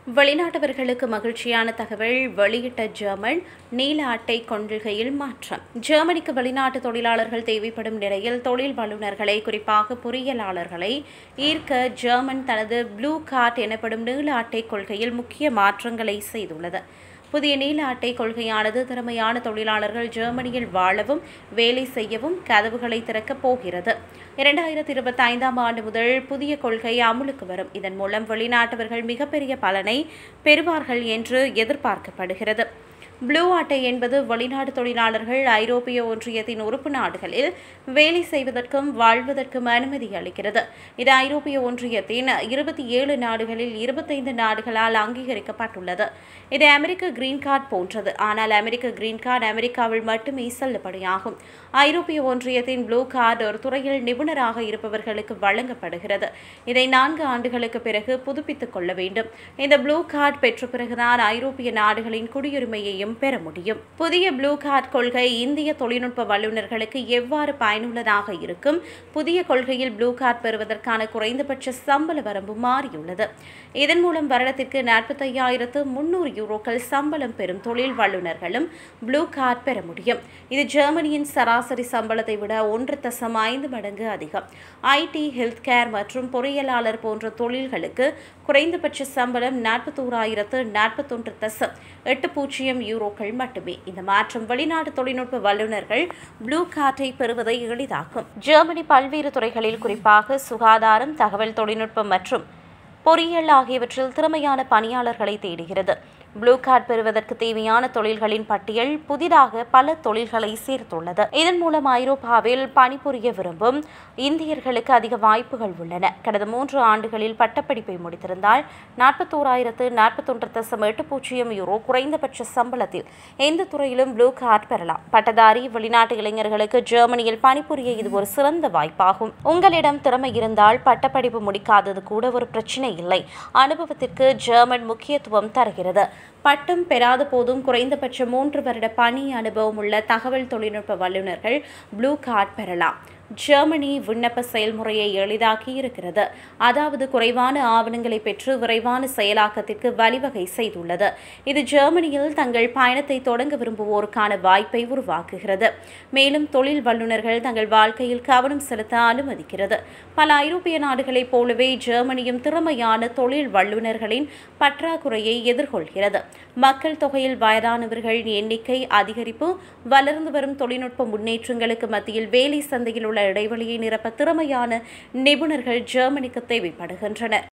வெளிநாட்டவர்களுக்கு மகிழ்ச்சியான தகவல் வெளியிட்ட ஜெர்மன் நீல அட்டை கொள்கையில் மாற்றம் ஜெர்மனிக்கு வெளிநாட்டு தொழிலாளர்கள் தேவைப்படும் நிலையில் தொழில் வல்லுநர்களை குறிப்பாக பொறியியலாளர்களை ஈர்க்க ஜெர்மன் தனது ப்ளூ கார்ட் எனப்படும் நீல அட்டை கொள்கையில் முக்கிய மாற்றங்களை செய்துள்ளது புதிய நீல அட்டை கொள்கையானது திறமையான தொழிலாளர்கள் ஜெர்மனியில் வாழவும் வேலை செய்யவும் கதவுகளை திறக்கப் போகிறது இரண்டாயிரத்தி இருபத்தி ஐந்தாம் ஆண்டு முதல் புதிய கொள்கை அமுலுக்கு வரும் இதன் மூலம் வெளிநாட்டவர்கள் மிகப்பெரிய பலனை பெறுவார்கள் என்று எதிர்பார்க்கப்படுகிறது ப்ளூ அட்டை என்பது வெளிநாடு தொழிலாளர்கள் ஐரோப்பிய ஒன்றியத்தின் உறுப்பு நாடுகளில் வேலை செய்வதற்கும் வாழ்வதற்கும் அனுமதி அளிக்கிறது இது ஐரோப்பிய ஒன்றியத்தின் இருபத்தி ஏழு நாடுகளில் இருபத்தைந்து நாடுகளால் அங்கீகரிக்கப்பட்டுள்ளது இது அமெரிக்க கிரீன் கார்டு போன்றது ஆனால் அமெரிக்க கிரீன் கார்டு அமெரிக்காவில் மட்டுமே செல்லுபடியாகும் ஐரோப்பிய ஒன்றியத்தின் ப்ளூ கார்டு ஒரு துறையில் நிபுணராக இருப்பவர்களுக்கு வழங்கப்படுகிறது இதை நான்கு ஆண்டுகளுக்கு பிறகு புதுப்பித்துக் கொள்ள வேண்டும் இந்த ப்ளூ கார்டு பெற்ற பிறகுதான் ஐரோப்பிய நாடுகளின் குடியுரிமையையும் பெற முடியும் புதிய ப்ளூ கார்டு கொள்கை இந்திய தொழில்நுட்ப வல்லுநர்களுக்கு எவ்வாறு பயனுள்ளதாக இருக்கும் புதிய கொள்கையில் ப்ளூ கார்டு பெறுவதற்கான குறைந்தபட்ச சம்பள வரம்பு மாறியுள்ளது இதன் மூலம் வருடத்திற்கு நாற்பத்தையாயிரத்து முன்னூறு யூரோக்கள் சம்பளம் பெறும் தொழில் வல்லுநர்களும் ப்ளூ கார்டு பெற முடியும் இது ஜெர்மனியின் சராசரி சம்பளத்தை விட ஒன்று தசம் ஐந்து மடங்கு அதிகம் ஐடி ஹெல்த் கேர் மற்றும் பொறியியலாளர் போன்ற தொழில்களுக்கு குறைந்தபட்ச சம்பளம் நாற்பத்தோராயிரத்து நாற்பத்தொன்று தசம் எட்டு பூஜ்ஜியம் யூரோக்கள் மட்டுமே இந்த மாற்றம் வெளிநாட்டு தொழில்நுட்ப வல்லுநர்கள் ப்ளூ கார்டை பெறுவதை எளிதாக்கும் ஜெர்மனி பல்வேறு துறைகளில் குறிப்பாக சுகாதாரம் தகவல் தொழில்நுட்பம் மற்றும் பொறியியல் ஆகியவற்றில் திறமையான பணியாளர்களை தேடுகிறது ப்ளூ கார்டு பெறுவதற்கு தேவையான தொழில்களின் பட்டியல் புதிதாக பல தொழில்களை சேர்த்துள்ளது இதன் மூலம் ஐரோப்பாவில் பணிபுரிய விரும்பும் இந்தியர்களுக்கு அதிக வாய்ப்புகள் உள்ளன கடந்த மூன்று ஆண்டுகளில் பட்டப்படிப்பை முடித்திருந்தால் நாற்பத்தோராயிரத்து நாற்பத்தொன்று தசம் எட்டு பூஜ்ஜியம் யூரோ குறைந்தபட்ச சம்பளத்தில் எந்த துறையிலும் ப்ளூ கார்டு பெறலாம் பட்டதாரி வெளிநாட்டு இளைஞர்களுக்கு ஜெர்மனியில் பணிபுரிய இது ஒரு சிறந்த வாய்ப்பாகும் உங்களிடம் திறமை இருந்தால் பட்டப்படிப்பு முடிக்காதது கூட ஒரு பிரச்சனை இல்லை அனுபவத்திற்கு ஜெர்மன் முக்கியத்துவம் தருகிறது பட்டம் பெறாத போதும் குறைந்தபட்ச மூன்று வருட பணி அனுபவம் உள்ள தகவல் தொழில்நுட்ப வல்லுநர்கள் ப்ளூ கார்டு பெறலாம் ஜெர்மனி விண்ணப்ப செயல்முறையை எளிதாக்கி இருக்கிறது அதாவது குறைவான ஆவணங்களை பெற்று விரைவான செயலாக்கத்திற்கு வழிவகை செய்துள்ளது இது ஜெர்மனியில் தங்கள் பயணத்தை தொடங்க விரும்புவோருக்கான வாய்ப்பை உருவாக்குகிறது மேலும் தொழில் வல்லுநர்கள் தங்கள் வாழ்க்கையில் கவனம் செலுத்த அனுமதிக்கிறது பல ஐரோப்பிய நாடுகளைப் போலவே ஜெர்மனியும் திறமையான தொழில் வல்லுநர்களின் பற்றாக்குறையை எதிர்கொள்கிறது மக்கள் தொகையில் வயதானவர்களின் எண்ணிக்கை அதிகரிப்பு வளர்ந்து வரும் தொழில்நுட்ப முன்னேற்றங்களுக்கு மத்தியில் வேலை சந்தையில் உள்ள இடைவெளியை நிரப்ப திறமையான நிபுணர்கள் ஜெர்மனிக்கு தேவைப்படுகின்றனர்